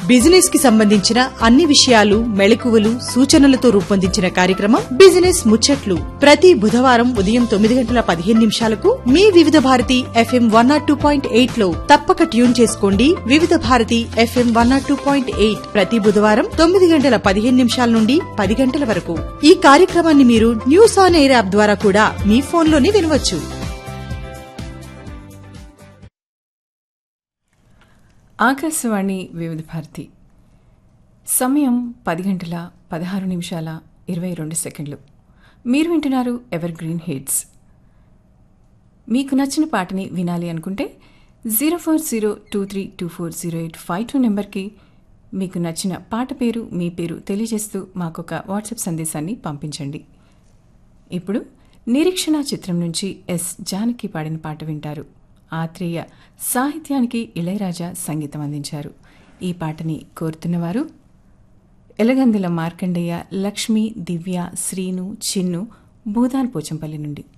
business కి సంబంధించిన అన్ని విషయాలు మెళకువలు సూచనలతో రూపొందించిన కార్యక్రమం బిజినెస్ ముచ్చట్లు ప్రతి బుధవారం ఉదయం తొమ్మిది గంటల పదిహేను నిమిషాలకు మీ Vividha Bharati FM one nought two point eight లో తప్పక ట్యూన్ చేసుకోండి Vividha Bharati FM one nought two point eight ప్రతి బుధవారం తొమ్మిది గంటల పదిహేను నిమిషాల నుండి పది గంటల వరకు ఈ కార్యక్రమాన్ని మీరు న్యూస్ ఆన్ ఎయిర్ యాప్ ద్వారా కూడా మీ ఫోన్లోనే వినవచ్చు ఆకాశవాణి వివిధ భారతి సమయం పది గంటల పదహారు నిమిషాల ఇరవై రెండు సెకండ్లు మీరు వింటున్నారు ఎవర్ గ్రీన్ హిట్స్ మీకు నచ్చిన పాటని వినాలి అనుకుంటే zero four zero two three two four zero eight five two నెంబర్కి మీకు నచ్చిన పాట పేరు మీ పేరు తెలియజేస్తూ మాకొక వాట్సాప్ సందేశాన్ని పంపించండి ఇప్పుడు నిరీక్షణ చిత్రం నుంచి ఎస్ జానకి పాడిన పాట వింటారు ఆత్రేయ సాహిత్యానికి ఇళయరాజా సంగీతం అందించారు ఈ పాటని కోరుతున్నవారు ఎలగందుల మార్కండేయ లక్ష్మి దివ్య శ్రీను చిన్ను భూదాన్ పోచంపల్లి నుండి